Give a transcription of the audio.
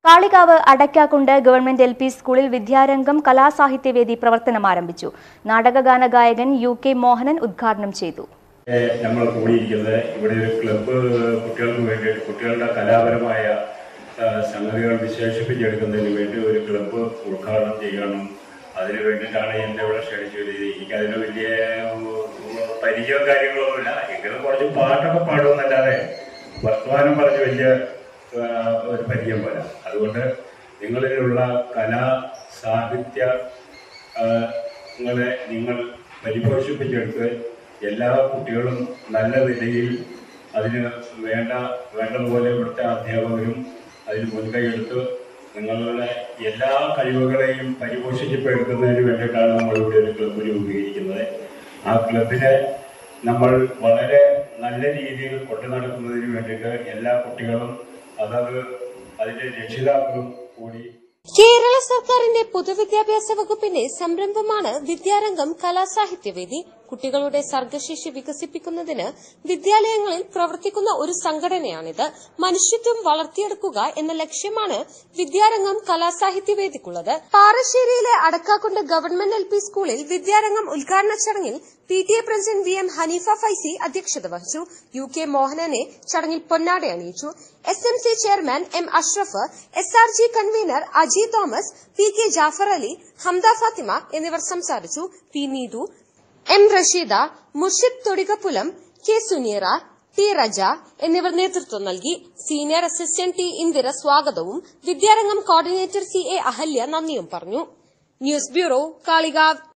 Kalikavu Adakkakundu government L P സ്കൂളിൽ വിദ്യാരംഗം കലാസാഹിത്യവേദി പ്രവർത്തനം ആരംഭിച്ചു നാടകഗാന ഗായകൻ യു കെ മോഹനൻ ഉദ്ഘാടനം ചെയ്തു ഏഹ് നമ്മൾ കൂടിയിരിക്കുന്നത് ഇവിടെ ഒരു ക്ലബ്ബ് കുട്ടികൾക്ക് വേണ്ടി കുട്ടികളുടെ കലാപരമായ ആ, സംഗതികൾ വിശേഷിപ്പിച്ചെടുക്കുന്നതിന് വേണ്ടി ഒരു ക്ലബ്ബ് ഉദ്ഘാടനം ചെയ്യണം അതിന് വേണ്ടിയിട്ടാണ് എന്നെ ഇവിടെ ക്ഷണിച്ചത് എനിക്കതിന് വലിയ ഉം, പരിചയവും കാര്യങ്ങളൊന്നുമില്ല എങ്കിലും കുറച്ച് പാട്ടൊക്കെ പാടുമെന്നല്ലാതെ വർത്തമാനം പറഞ്ഞ് വലിയ ആ, ഒരു പരിചയം പോലെ അതുകൊണ്ട് നിങ്ങളിലുള്ള കലാ സാഹിത്യ ആ, നിങ്ങളെ നിങ്ങൾ പരിപോഷിപ്പിച്ചെടുത്ത് എല്ലാ കുട്ടികളും നല്ല നിലയിൽ അതിന് വേണ്ട വേണ്ടതുപോലെ ഇവിടുത്തെ അധ്യാപകരും അതിന് മുൻകൈയെടുത്ത് നിങ്ങളുടെ എല്ലാ കഴിവുകളെയും പരിപോഷിക്കപ്പെടുത്തുന്നതിന് വേണ്ടിയിട്ടാണ് നമ്മൾ ഇവിടെ ഒരു ക്ലബ്ബ് രൂപീകരിക്കുന്നത് ആ ക്ലബിനെ നമ്മൾ വളരെ നല്ല രീതിയിൽ കൊണ്ടു നടക്കുന്നതിന് വേണ്ടിയിട്ട് എല്ലാ കുട്ടികളും അതത് അതിന്റെ രക്ഷിതാക്കളും കൂടി കേരള സർക്കാരിന്റെ പൊതുവിദ്യാഭ്യാസ വകുപ്പിന്റെ സംരംഭമാണ് വിദ്യാരംഗം കലാസാഹിത്യവേദി കുട്ടികളുടെ സർഗശേഷി വികസിപ്പിക്കുന്നതിന് വിദ്യാലയങ്ങളിൽ പ്രവർത്തിക്കുന്ന ഒരു സംഘടനയാണിത് മനുഷ്യത്വം വളർത്തിയെടുക്കുക എന്ന ലക്ഷ്യമാണ് വിദ്യാരംഗം കലാസാഹിത്യവേദിക്കുള്ളത് പാറശ്ശേരിയിലെ അടക്കാക്കുണ്ട് ഗവൺമെന്റ് എൽ പി സ്കൂളിൽ വിദ്യാരംഗം ഉദ്ഘാടന ചടങ്ങിൽ P T A president V M Haneefa Faizy അധ്യക്ഷത വഹിച്ചു യു കെ മോഹനനെ ചടങ്ങിൽ പൊന്നാട അണിയിച്ചു S M C chairman M Ashraf S R G convener Aji Thomas P K Jafar Ali Hamda Fathima എന്നിവർ സംസാരിച്ചു P Neethu M Rasheeda Murshid Thodikapulam K Suneera T Raja എന്നിവർ നേതൃത്വം നൽകി സീനിയർ അസിസ്റ്റന്റ് ടി ഇന്ദിര സ്വാഗതവും വിദ്യാരംഗം കോർഡിനേറ്റർ സി എ അഹല്യ നന്ദിയും പറഞ്ഞു ന്യൂസ് ബ്യൂറോ കാളികാവ്